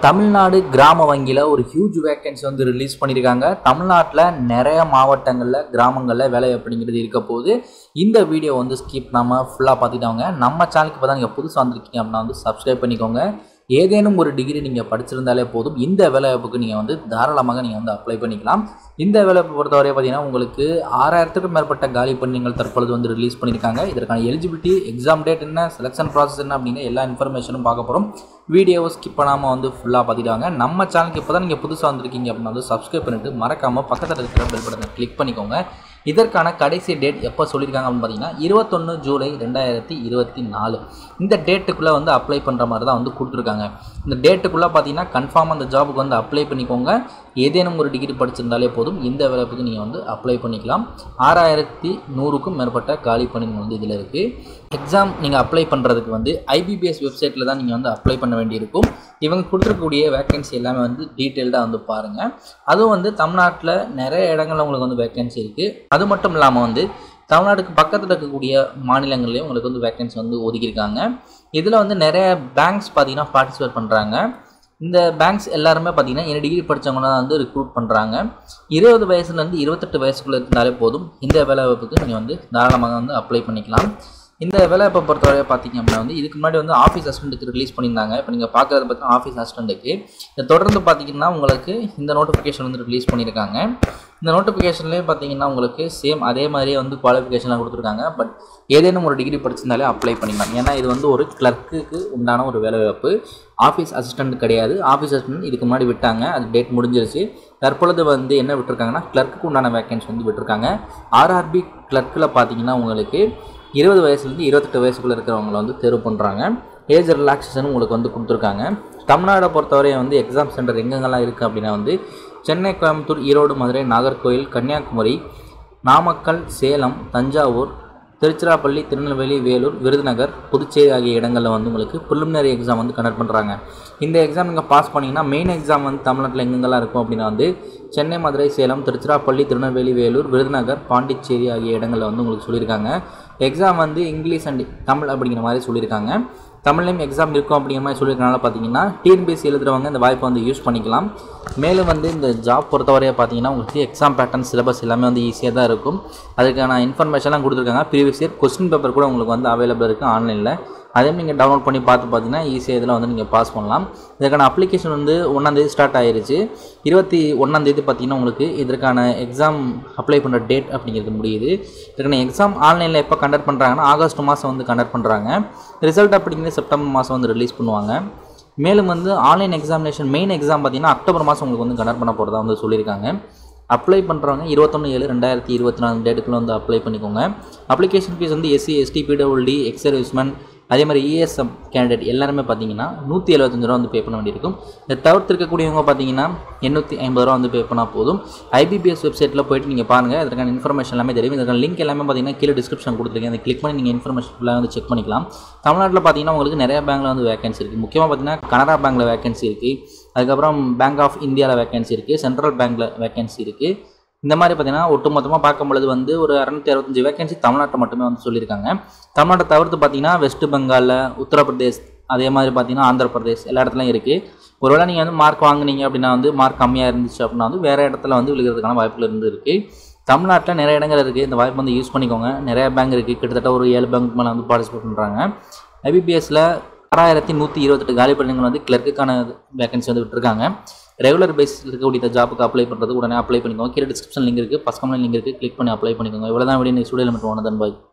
தமிழ்நாடு கிராம வங்கியில் ஒரு ஹியூஜ் வேக்கன்சி வந்து ரிலீஸ் பண்ணியிருக்காங்க தமிழ்நாட்டில் நிறைய மாவட்டங்களில் கிராமங்களில் வேலை அப்படிங்கிறது இருக்க போது இந்த வீடியோ வந்து ஸ்கிப் நம்ம ஃபுல்லாக பார்த்துட்டாங்க நம்ம சேனலுக்கு இப்போ தான் நீங்கள் புதுசாக வந்திருக்கீங்க அப்படின்னா வந்து சப்ஸ்கிரைப் பண்ணிக்கோங்க ஏதேனும் ஒரு டிகிரி நீங்கள் படிச்சிருந்தாலே போதும் இந்த வேலைவாய்ப்புக்கு நீங்கள் வந்து தாராளமாக நீங்கள் வந்து அப்ளை பண்ணிக்கலாம் இந்த வேலைவாய்ப்பு பொறுத்தவரை பார்த்தீங்கன்னா உங்களுக்கு ஆறாயிரத்துக்கும் மேற்பட்ட காலி பணிகள் தற்பொழுது வந்து ரிலீஸ் பண்ணியிருக்காங்க இதற்கான எலிஜிபிலிட்டி எக்ஸாம் டேட் என்ன செலெக்ஷன் ப்ராசஸ் என்ன அப்படிங்கிற எல்லா இன்ஃபர்மேஷனும் பார்க்க போகிறோம் வீடியோவை ஸ்கிப் பண்ணாமல் வந்து ஃபுல்லாக பார்த்துட்டாங்க நம்ம சேனலுக்கு இப்போ தான் நீங்கள் புதுசாக வந்திருக்கீங்க அப்படின்னா வந்து சப்ஸ்கிரைப் பண்ணிட்டு மறக்காமல் பக்கத்தில் இருக்கிற பெல் பட்டனை கிளிக் பண்ணிக்கோங்க இதற்கான கடைசி டேட் எப்போ சொல்லியிருக்காங்க அப்படின்னு பார்த்தீங்கன்னா இருபத்தொன்று ஜூலை ரெண்டாயிரத்தி இருபத்தி நாலு இந்த டேட்டுக்குள்ளே வந்து அப்ளை பண்ணுற மாதிரி தான் வந்து கொடுத்துருக்காங்க இந்த டேட்டுக்குள்ளே பார்த்தீங்கன்னா கன்ஃபார்ம் அந்த ஜாபுக்கு வந்து அப்ளை பண்ணிக்கோங்க ஏதேனும் ஒரு டிகிரி படிச்சிருந்தாலே போதும் இந்த வேலைப்புக்கு நீங்கள் வந்து அப்ளை பண்ணிக்கலாம் ஆறாயிரத்தி நூறுக்கும் மேற்பட்ட காலி பணிகள் வந்து இதில் இருக்குது எக்ஸாம் நீங்கள் அப்ளை பண்ணுறதுக்கு வந்து ஐபிபிஎஸ் வெப்சைட்டில் தான் நீங்கள் வந்து அப்ளை பண்ண வேண்டியிருக்கும் இவங்க கொடுத்துருக்கக்கூடிய வேக்கன்சி எல்லாமே வந்து டீட்டெயில்டாக வந்து பாருங்கள் அதுவும் வந்து தமிழ்நாட்டில் நிறைய இடங்கள்ல உங்களுக்கு வந்து வேக்கன்சி இருக்குது அது மட்டும் இல்லாமல் வந்து தமிழ்நாட்டுக்கு பக்கத்தில் இருக்கக்கூடிய மாநிலங்கள்லேயும் உங்களுக்கு வந்து வேக்கன்சி வந்து ஒதுக்கியிருக்காங்க இதில் வந்து நிறைய பேங்க்ஸ் பார்த்தீங்கன்னா பார்ட்டிசிபேட் பண்ணுறாங்க இந்த பேங்க்ஸ் எல்லாருமே பார்த்தீங்கன்னா என்ன டிகிரி படித்தவங்க தான் வந்து ரிக்ரூட் பண்ணுறாங்க இருபது வயசுலேருந்து இருபத்தெட்டு வயசுக்குள்ளே இருந்தாலே போதும் இந்த வேலை வாய்ப்புக்கு நீங்கள் வந்து தாராளமாக வந்து அப்ளை பண்ணிக்கலாம் இந்த வேலைவாய்ப்பை பொறுத்தவரை பார்த்தீங்க அப்படின்னா வந்து இதுக்கு முன்னாடி வந்து ஆஃபீஸ் அசிஸ்டண்ட்டுக்கு ரிலீஸ் பண்ணியிருந்தாங்க இப்போ நீங்கள் பார்க்குறது பார்த்தீங்கன்னா ஆஃபீஸ் அசிஸ்டண்ட்டுக்கு இதை தொடர்ந்து பார்த்தீங்கன்னா உங்களுக்கு இந்த நோட்டிஃபிகேஷன் வந்து ரிலீஸ் பண்ணியிருக்காங்க இந்த நோட்டிஃபிகேஷன்லேயே பார்த்தீங்கன்னா உங்களுக்கு சேம் அதே மாதிரியே வந்து குவாலிஃபிகேஷன்லாம் கொடுத்துருக்காங்க பட் ஏதேனும் ஒரு டிகிரி படிச்சிருந்தாலே அப்ளை பண்ணிக்கலாம் ஏன்னா இது வந்து ஒரு கிளர்க்குக்கு உண்டான ஒரு வேலைவாய்ப்பு ஆஃபீஸ் அசிஸ்டண்ட் கிடையாது ஆஃபீஸ் அசிஸ்டன்ட் இதுக்கு முன்னாடி விட்டாங்க அது டேட் முடிஞ்சிருச்சு தற்பொழுது வந்து என்ன விட்டுருக்காங்கன்னா கிளர்க்குக்கு உண்டான வேக்கன்சி வந்து விட்டுருக்காங்க ஆர்ஆர்பி கிளர்க்கில் பார்த்தீங்கன்னா உங்களுக்கு இருபது வயசுலேருந்து இருபத்தெட்டு வயசுக்குள்ளே இருக்கிறவங்கள வந்து தேர்வு பண்ணுறாங்க ஏஜ் ரிலாக்ஸேஷன் உங்களுக்கு வந்து கொடுத்துருக்காங்க தமிழ்நாடை பொறுத்தவரை வந்து எக்ஸாம் சென்டர் எங்கெங்கெல்லாம் இருக்குது அப்படின்னா வந்து சென்னை கோயம்புத்தூர் ஈரோடு மதுரை நாகர்கோவில் கன்னியாகுமரி நாமக்கல் சேலம் தஞ்சாவூர் திருச்சிராப்பள்ளி திருநெல்வேலி வேலூர் விருதுநகர் புதுச்சேரி ஆகிய இடங்களில் வந்து உங்களுக்கு ப்ரிலிமினரி எக்ஸாம் வந்து கண்டக்ட் பண்ணுறாங்க இந்த எக்ஸாம் நீங்கள் பாஸ் பண்ணிங்கன்னா மெயின் எக்ஸாம் வந்து தமிழ்நாட்டில் எங்கெங்கெல்லாம் இருக்கும் அப்படின்னா வந்து சென்னை மதுரை சேலம் திருச்சிராப்பள்ளி திருநெல்வேலி வேலூர் விருதுநகர் பாண்டிச்சேரி ஆகிய இடங்களில் வந்து உங்களுக்கு சொல்லியிருக்காங்க எக்ஸாம் வந்து இங்கிலீஷ் அண்ட் தமிழ் அப்படிங்கிற மாதிரி சொல்லியிருக்காங்க தமிழ்லையும் எக்ஸாம் இருக்கும் அப்படிங்கிற மாதிரி சொல்லியிருக்கனால பார்த்தீங்கன்னா டிஎன்பிஎஸ்சி எழுதுறவங்க இந்த வாய்ப்பை வந்து யூஸ் பண்ணிக்கலாம் மேலும் வந்து இந்த ஜாப் பொறுத்தவரையை பார்த்தீங்கன்னா உங்களுக்கு எக்ஸாம் பேட்டர்ன் சிலபஸ் எல்லாமே வந்து ஈஸியாக தான் இருக்கும் அதுக்கான இன்ஃபர்மேஷன்லாம் கொடுத்துருக்காங்க ப்ரீவியஸ் இயர் கொஸ்டின் பேப்பர் கூட உங்களுக்கு வந்து அவைலபிள் இருக்குது ஆன்லைனில் அதையும் நீங்கள் டவுன்லோட் பண்ணி பார்த்து பார்த்தீங்கன்னா ஈஸியாக இதில் வந்து நீங்கள் பாஸ் பண்ணலாம் இதற்கான அப்ளிகேஷன் வந்து ஒன்றாந்தேதி ஸ்டார்ட் ஆயிருச்சு இருபத்தி ஒன்றாந்தேதி பார்த்தீங்கன்னா உங்களுக்கு இதற்கான எக்ஸாம் அப்ளை பண்ணுற டேட் அப்படிங்கிறது முடியுது இதற்கான எக்ஸாம் ஆன்லைனில் எப்போ கண்டக்ட் பண்ணுறாங்கன்னா ஆகஸ்ட் மாதம் வந்து கண்டக்ட் பண்ணுறாங்க ரிசல்ட் அப்படிங்கிறது செப்டம்பர் மாதம் வந்து ரிலீஸ் பண்ணுவாங்க மேலும் வந்து ஆன்லைன் எக்ஸாமினேஷன் மெயின் எக்ஸாம் பார்த்தீங்கன்னா அக்டோபர் மாதம் உங்களுக்கு வந்து கண்டக்ட் பண்ண போகிறதா வந்து சொல்லியிருக்காங்க அப்ளை பண்ணுறவங்க இருபத்தொன்று ஏழு ரெண்டாயிரத்தி இருபத்தி நாலு டேட்டுக்குள்ளே வந்து அப்ளை பண்ணிக்கோங்க அப்ளிகேஷன் ஃபீஸ் வந்து SC ST PWD ex serviceman அதே மாதிரி இஎஸ்எம் கேண்டிடேட் எல்லாருமே பார்த்தீங்கன்னா நூற்றி எழுபத்தஞ்சு ரூபா வந்து பே பண்ண வேண்டியிருக்கும் இதை தவிர்த்து இருக்கக்கூடியவங்க பார்த்தீங்கன்னா எண்ணூற்றி ஐம்பது ரூபா வந்து பே பண்ணால் போதும் ஐபிபிஎஸ் வெப்சைட்டில் போயிட்டு நீங்கள் பாருங்கள் இதற்கான இன்ஃபர்மேஷன் எல்லாமே தெரியும் இதற்கான லிங்க் எல்லாமே பார்த்தீங்கன்னா கீழே டிஸ்கிரிப்ஷன் கொடுத்துருக்கேன் அதை கிளிக் பண்ணி நீங்கள் இன்ஃபர்மேஷன் ஃபுல்லாக வந்து செக் பண்ணிக்கலாம் தமிழ்நாட்டில் பார்த்தீங்கன்னா உங்களுக்கு நிறைய பேங்க்கில் வந்து வேகன்சி இருக்குது முக்கியமாக பார்த்தீங்கன்னா கனரா பேங்க்கில் வேகன்சி இருக்குது அதுக்கப்புறம் பேங்க் ஆஃப் இந்தியாவில் வேகன்சி இருக்குது சென்ட்ரல் பேங்க்கில் வேகன்சி இருக்குது இந்த மாதிரி பார்த்தீங்கன்னா ஒட்டுமொத்தமாக பார்க்கும்பொழுது வந்து ஒரு இரநூத்தி அறுபத்தஞ்சு வேகன்சி தமிழ்நாட்டை மட்டுமே வந்து சொல்லியிருக்காங்க தமிழ்நாட்டை தவிர்த்து பார்த்தீங்கன்னா வெஸ்ட் பெங்காலில் உத்தரப்பிரதேஷ் அதே மாதிரி பார்த்தீங்கன்னா ஆந்திர பிரதேஷ் எல்லா இடத்துலையும் இருக்குது ஒருவேளை நீங்கள் வந்து மார்க் வாங்குனீங்க அப்படின்னா வந்து மார்க் கம்மியாக இருந்துச்சு அப்படின்னா வந்து வேறு இடத்துல வந்து விழுகிறதுக்கான வாய்ப்புகள் இருந்து இருக்குது தமிழ்நாட்டில் நிறைய இடங்கள் இருக்குது இந்த வாய்ப்பு வந்து யூஸ் பண்ணிக்கோங்க நிறைய பேங்க் இருக்குது கிட்டத்தட்ட ஒரு ஏழு பேங்க் மேலே வந்து பார்ட்டிசிபேட் பண்ணுறாங்க ஐபிபிஎஸ்சில் ஆறாயிரத்தி நூற்றி இருபத்தெட்டு காலி பணிகள் வந்து கிளர்க்குக்கான வேகன்சி வந்து விட்டுருக்காங்க ரெகுலர் பேசிஸில் இருக்கக்கூடிய ஜாப்புக்கு அப்ளை பண்ணுறது உடனே அப்ளை பண்ணிக்கோங்க கீழே டிஸ்கிரிப்ஷன் லிங்க் இருக்குது ஃபஸ்ட் கம்பெனி லிங்க் இருக்குது கிளிக் பண்ணி அப்ளை பண்ணிக்கோங்க இவ்வளோ தான் வீடியோ நெக்ஸ்ட் வீடியோ மட்டும் ஒன்று பாய்